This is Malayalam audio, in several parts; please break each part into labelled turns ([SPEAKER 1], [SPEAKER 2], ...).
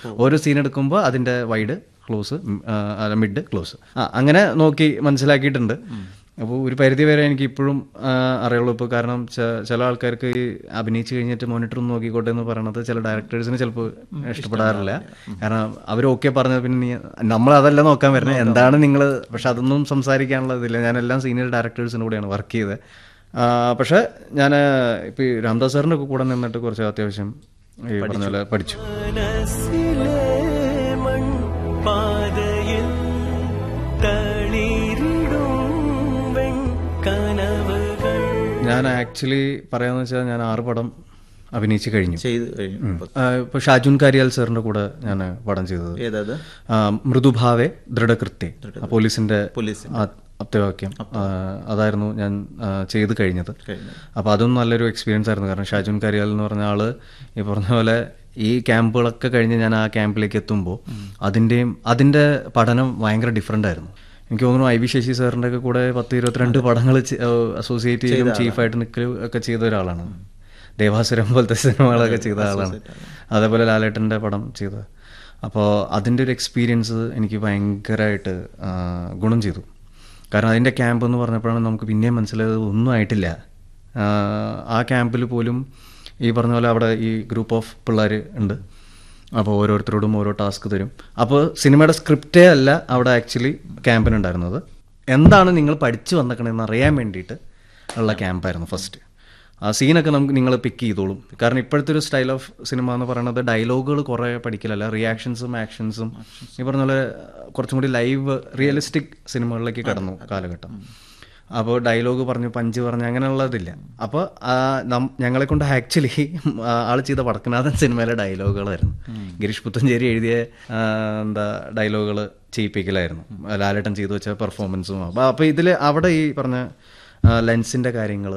[SPEAKER 1] ഓരോ സീൻ എടുക്കുമ്പോൾ അതിൻ്റെ വൈഡ് ക്ലോസ് മിഡ് ക്ലോസ് ആ അങ്ങനെ നോക്കി മനസ്സിലാക്കിയിട്ടുണ്ട് അപ്പോൾ ഒരു പരിധി വരെ എനിക്ക് ഇപ്പോഴും ആ, അറിയുള്ളൂ ഇപ്പോൾ കാരണം ചെ- ചില ആൾക്കാർക്ക് ഈ അഭിനയിച്ച് കഴിഞ്ഞിട്ട് മോണിറ്റർ ഒന്ന് നോക്കിക്കോട്ടെ എന്ന് പറയണത് ചില ഡയറക്ടേഴ്സിന് ചിലപ്പോൾ ഇഷ്ടപ്പെടാറില്ല കാരണം അവർ ഓക്കെ പറഞ്ഞത് പിന്നെ നീ നമ്മൾ അതല്ല നോക്കാൻ വരുന്നത് എന്താണ് നിങ്ങൾ പക്ഷെ അതൊന്നും സംസാരിക്കാനുള്ള ഇതില്ല ഞാനെല്ലാം സീനിയർ ഡയറക്ടേഴ്സിൻ്റെ കൂടെയാണ് വർക്ക് ചെയ്തത് ആ, പക്ഷേ ഞാൻ ഇപ്പോൾ ഈ രാംദാസ് സാറിൻ്റെ ഒക്കെ കൂടെ നിന്നിട്ട് കുറച്ച് അത്യാവശ്യം ഈ പറഞ്ഞ പോലെ പഠിച്ചു
[SPEAKER 2] മനസ്സിലെ മൺപാതയിൽ തളിരിടും വെൺകനവുകൾ
[SPEAKER 1] ഞാൻ ആക്ച്വലി പറയാന്ന് വെച്ചാൽ ഞാൻ ആറ് പടം അഭിനയിച്ച് കഴിഞ്ഞു
[SPEAKER 3] ചെയ്ത് കഴിഞ്ഞു ഇപ്പൊ.
[SPEAKER 1] ഇപ്പൊ ഷാജുൻ കാരിയാൽ സാറിന്റെ കൂടെ ഞാൻ പടം ചെയ്തത്
[SPEAKER 3] ഏതത്
[SPEAKER 1] ആ, മൃദുഭാവെ ദൃഢകൃത്യ ആ, പോലീസിന്റെ
[SPEAKER 3] പോലീസിന്റെ.
[SPEAKER 1] ആ, അപ്തവാക്യം ആ, അതായിരുന്നു ഞാൻ ആ, ചെയ്ത് കഴിഞ്ഞത്
[SPEAKER 3] കഴിഞ്ഞു
[SPEAKER 1] അപ്പോൾ അതും നല്ലൊരു എക്സ്പീരിയൻസ് ആയിരുന്നു കാരണം ഷാജുൻ കരിയാൽ എന്ന് പറഞ്ഞ ആള് ഈ പറഞ്ഞ പോലെ ഈ ക്യാമ്പുകളൊക്കെ കഴിഞ്ഞ് ഞാൻ ആ ക്യാമ്പിലേക്ക് എത്തുമ്പോൾ അതിൻ്റെയും അതിൻ്റെ പഠനം ഭയങ്കര ഡിഫറെൻ്റ് ആയിരുന്നു എനിക്ക് തോന്നുന്നു ഐ വി ശശി സാറിൻ്റെ ഒക്കെ കൂടെ പത്ത് ഇരുപത്തിരണ്ട് പടങ്ങൾ അസോസിയേറ്റ് ചെയ്തും ചീഫായിട്ട് നിൽക്കലും ഒക്കെ ചെയ്ത ഒരാളാണ് ദേവാസുരം പോലത്തെ സിനിമകളൊക്കെ ചെയ്ത ആളാണ് അതേപോലെ ലാലേട്ടൻ്റെ പടം ചെയ്ത അപ്പോൾ അതിൻ്റെ ഒരു എക്സ്പീരിയൻസ് എനിക്ക് ഭയങ്കരമായിട്ട് ആ, ഗുണം ചെയ്തു കാരണം അതിൻ്റെ ക്യാമ്പ് എന്ന് പറഞ്ഞപ്പോഴാണ് നമുക്ക് പിന്നെയും മനസ്സിലായത് ഒന്നും ആയിട്ടില്ല ആ, ആ ക്യാമ്പിൽ പോലും ഈ പറഞ്ഞ പോലെ അവിടെ ഈ ഗ്രൂപ്പ് ഓഫ് പിള്ളേർ ഉണ്ട് അപ്പോൾ ഓരോരുത്തരോടും ഓരോ ടാസ്ക് തരും അപ്പോൾ സിനിമയുടെ സ്ക്രിപ്റ്റേ അല്ല അവിടെ ആക്ച്വലി ക്യാമ്പിനുണ്ടായിരുന്നത് എന്താണ് നിങ്ങൾ പഠിച്ചു വന്നേക്കണമെന്ന് അറിയാൻ വേണ്ടിയിട്ട് ഉള്ള ക്യാമ്പായിരുന്നു ഫസ്റ്റ് ആ സീനൊക്കെ നമുക്ക് നിങ്ങൾ പിക്ക് ചെയ്തോളും കാരണം ഇപ്പോഴത്തെ ഒരു സ്റ്റൈൽ ഓഫ് സിനിമ എന്ന് പറയുന്നത് ഡയലോഗുകൾ കുറേ പഠിക്കലല്ല റിയാക്ഷൻസും ആക്ഷൻസും ഈ പറഞ്ഞ പോലെ കുറച്ചും കൂടി ലൈവ് റിയലിസ്റ്റിക് സിനിമകളിലേക്ക് കടന്നു കാലഘട്ടം അപ്പോൾ ഡയലോഗ് പറഞ്ഞു പഞ്ച് പറഞ്ഞു അങ്ങനെയുള്ളതില്ല അപ്പോൾ ഞങ്ങളെ കൊണ്ട് ആക്ച്വലി ആൾ ചെയ്ത വടക്കനാഥൻ സിനിമയിലെ ഡയലോഗുകളായിരുന്നു ഗിരീഷ് പുത്തഞ്ചേരി എഴുതിയ ആ, എന്താ ഡയലോഗുകൾ ചെയ്യിപ്പിക്കലായിരുന്നു ലാലേട്ടൻ ചെയ്തു വെച്ച പെർഫോമൻസും അപ്പോൾ അപ്പോൾ ഇതിൽ അവിടെ ഈ പറഞ്ഞ ലെൻസിൻ്റെ കാര്യങ്ങൾ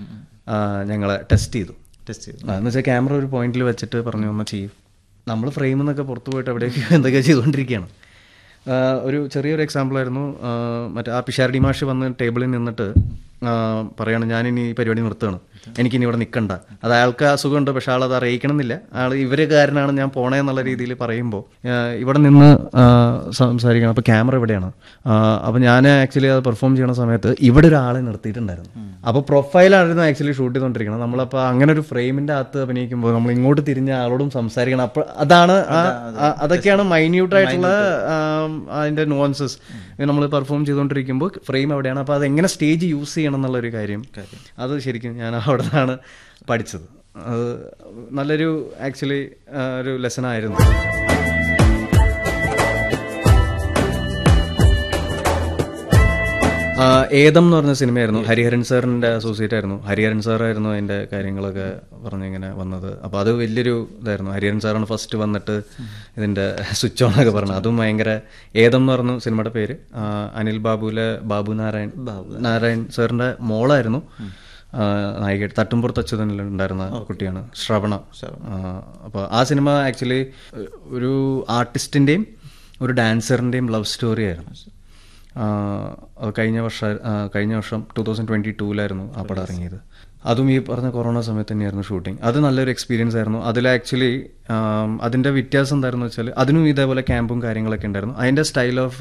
[SPEAKER 1] ഞങ്ങളെ ടെസ്റ്റ് ചെയ്തു
[SPEAKER 3] ടെസ്റ്റ് ചെയ്തു
[SPEAKER 1] എന്ന് വെച്ചാൽ ക്യാമറ ഒരു പോയിന്റിൽ വെച്ചിട്ട് പറഞ്ഞു ഒന്ന് ചെയ്യും നമ്മൾ ഫ്രെയിമിൽ നിന്നൊക്കെ പുറത്തു പോയിട്ട് എവിടെയൊക്കെയോ എന്തൊക്കെയോ ചെയ്തുകൊണ്ടിരിക്കുകയാണ് ആ, ഒരു ചെറിയൊരു എക്സാമ്പിൾ ആയിരുന്നു ആ, മറ്റേ ആ പിഷാരടി മാഷ് വന്ന് ടേബിളിൽ നിന്നിട്ട് ആ, പറയാണ് ഞാനിനി ഈ പരിപാടി നിർത്തുകയാണ് എനിക്കിനി ഇവിടെ നിൽക്കണ്ട അത് അയാൾക്ക് അസുഖമുണ്ട് പക്ഷെ ആൾ അത് അറിയിക്കണമെന്നില്ല ആൾ ഇവര് കാരനാണ് ഞാൻ പോണേ എന്നുള്ള രീതിയിൽ പറയുമ്പോൾ ഇവിടെ നിന്ന് ആ, സംസാരിക്കണം അപ്പോൾ ക്യാമറ ഇവിടെയാണ് അപ്പോൾ ഞാൻ ആക്ച്വലി അത് പെർഫോം ചെയ്യുന്ന സമയത്ത് ഇവിടെ ഒരാളെ നിർത്തിയിട്ടുണ്ടായിരുന്നു അപ്പോൾ പ്രൊഫൈലായിരുന്നു ആക്ച്വലി ഷൂട്ട് ചെയ്തുകൊണ്ടിരിക്കണം നമ്മളപ്പോൾ അങ്ങനെ ഒരു ഫ്രെയിമിൻ്റെ അകത്ത് അഭിനയിക്കുമ്പോൾ നമ്മൾ ഇങ്ങോട്ട് തിരിഞ്ഞ ആളോടും സംസാരിക്കണം അപ്പോൾ അതാണ് ആ- ആ- അതൊക്കെയാണ് മൈന്യൂട്ട് ആയിട്ടുള്ള ആം, അതിന്റെ nuances നമ്മൾ പെർഫോം ചെയ്തുകൊണ്ടിരിക്കുമ്പോൾ ഫ്രെയിം എവിടെയാണ് അപ്പോൾ അത് എങ്ങനെ സ്റ്റേജ് യൂസ് ചെയ്യണം എന്നുള്ളൊരു കാര്യം അത് ശരിക്കും ഞാൻ അവിടെ നിന്നാണ് പഠിച്ചത് അത് നല്ലൊരു ആക്ച്വലി ഒരു ലെസൺ ആയിരുന്നു ആ, ഏതം എന്ന് പറഞ്ഞ സിനിമയായിരുന്നു ഹരിഹരൻ സാറിന്റെ അസോസിയേറ്റ് ആയിരുന്നു ഹരിഹരൻ സാറായിരുന്നു അതിന്റെ കാര്യങ്ങളൊക്കെ പറഞ്ഞിങ്ങനെ വന്നത് അപ്പോൾ അത് വലിയൊരു ഇതായിരുന്നു ഹരിഹരൻ സാറാണ് ഫസ്റ്റ് വന്നിട്ട് ഇതിന്റെ സ്വിച്ച് ഓൺ ഒക്കെ പറഞ്ഞത് അതും ഭയങ്കര ഏതം എന്ന് പറഞ്ഞു സിനിമയുടെ പേര് ആ, അനിൽ ബാബുവിലെ ബാബു നാരായൺ നാരായൺ സാറിന്റെ മോളായിരുന്നു നായിക തട്ടുംപുറത്ത് അച്യുതനിൽ ഉണ്ടായിരുന്ന കുട്ടിയാണ് ശ്രവണ അപ്പോൾ ആ സിനിമ ആക്ച്വലി ഒരു ആർട്ടിസ്റ്റിന്റെയും ഒരു ഡാൻസറിന്റെയും ലവ് സ്റ്റോറി ആയിരുന്നു ആ, അത് കഴിഞ്ഞ വർഷം ആ, കഴിഞ്ഞ വർഷം ടൂ തൗസൻഡ് ട്വൻറ്റി ടൂവിലായിരുന്നു ആ പടം ഇറങ്ങിയത് അതും ഈ പറഞ്ഞ കൊറോണ സമയത്ത് തന്നെയായിരുന്നു ഷൂട്ടിംഗ് അത് നല്ലൊരു എക്സ്പീരിയൻസ് ആയിരുന്നു അതിൽ ആക്ച്വലി അതിൻ്റെ വ്യത്യാസം എന്തായിരുന്നു വെച്ചാൽ അതിനും ഇതേപോലെ ക്യാമ്പും കാര്യങ്ങളൊക്കെ ഉണ്ടായിരുന്നു അതിൻ്റെ സ്റ്റൈൽ ഓഫ്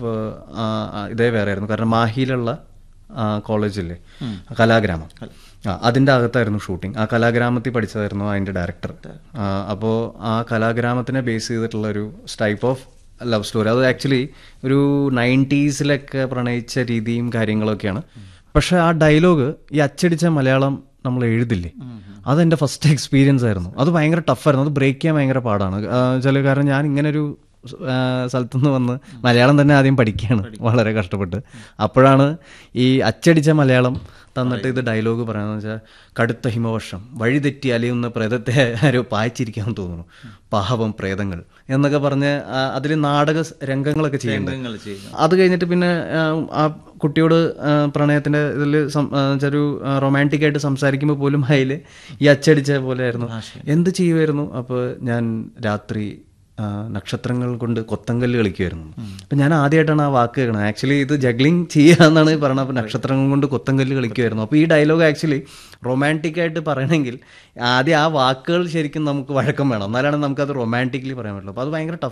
[SPEAKER 1] ഇതേ വേറെ ആയിരുന്നു കാരണം മാഹിയിലുള്ള കോളേജില്ലേ കലാഗ്രാമം ആ അതിൻ്റെ അകത്തായിരുന്നു ഷൂട്ടിംഗ് ആ കലാഗ്രാമത്തിൽ പഠിച്ചതായിരുന്നു അതിൻ്റെ ഡയറക്ടർ അപ്പോൾ ആ കലാഗ്രാമത്തിനെ ബേസ് ചെയ്തിട്ടുള്ള ഒരു ടൈപ്പ് ഓഫ് ലവ് സ്റ്റോറി അത് ആക്ച്വലി ഒരു നയൻറ്റീസിലൊക്കെ പ്രണയിച്ച രീതിയും കാര്യങ്ങളൊക്കെയാണ് പക്ഷെ ആ ഡയലോഗ് ഈ അച്ചടിച്ച മലയാളം നമ്മൾ എഴുതില്ലേ അതെൻ്റെ ഫസ്റ്റ് എക്സ്പീരിയൻസ് ആയിരുന്നു അത് ഭയങ്കര ടഫായിരുന്നു അത് ബ്രേക്ക് ചെയ്യാൻ ഭയങ്കര പാടാണ് ചില കാരണം ഞാൻ ഇങ്ങനെ ഒരു സ്ഥലത്തുനിന്ന് വന്ന് മലയാളം തന്നെ ആദ്യം പഠിക്കുകയാണ് വളരെ കഷ്ടപ്പെട്ട് അപ്പോഴാണ് ഈ അച്ചടിച്ച മലയാളം തന്നിട്ട് ഇത് ഡയലോഗ് പറയാന്ന് വെച്ചാൽ കടുത്ത ഹിമവർഷം വഴിതെറ്റി അലയുന്ന പ്രേതത്തെ ആരോ പായിച്ചിരിക്കാൻ തോന്നുന്നു പാവം പ്രേതങ്ങൾ എന്നൊക്കെ പറഞ്ഞ് അതിൽ നാടക സ് രംഗങ്ങളൊക്കെ ചെയ്യുന്നുണ്ട്
[SPEAKER 3] രംഗങ്ങൾ ചെയ്യുന്നു
[SPEAKER 1] അത് കഴിഞ്ഞിട്ട് പിന്നെ ആ, ആ കുട്ടിയോട് ആ, പ്രണയത്തിന്റെ ഇതിൽ ഒരു റൊമാൻറ്റിക് ആയിട്ട് സംസാരിക്കുമ്പോൾ പോലും അതിൽ ഈ അച്ചടിച്ച പോലെ ആയിരുന്നു എന്ത് ചെയ്യുമായിരുന്നു അപ്പോൾ ഞാൻ രാത്രി ആ, നക്ഷത്രങ്ങൾ കൊണ്ട് കൊത്തങ്കല്ല് കളിക്കുമായിരുന്നു അപ്പം ഞാൻ ആദ്യമായിട്ടാണ് ആ വാക്ക് കേൾക്കുന്നത് ആക്ച്വലി ഇത് ജഗ്ലിംഗ് ചെയ്യുക എന്നാണ് പറയുന്നത് അപ്പോൾ നക്ഷത്രങ്ങൾ കൊണ്ട് കൊത്തങ്കല്ല് കളിക്കുമായിരുന്നു അപ്പോൾ ഈ ഡയലോഗ് ആക്ച്വലി റൊമാൻറ്റിക് ആയിട്ട് പറയണമെങ്കിൽ ആദ്യം ആ വാക്കുകൾ ശരിക്കും നമുക്ക് വഴക്കം വേണം എന്നാലാണ് നമുക്കത് റൊമാൻറ്റിക്കലി പറയാൻ പറ്റുള്ളൂ അപ്പോൾ അത് ഭയങ്കര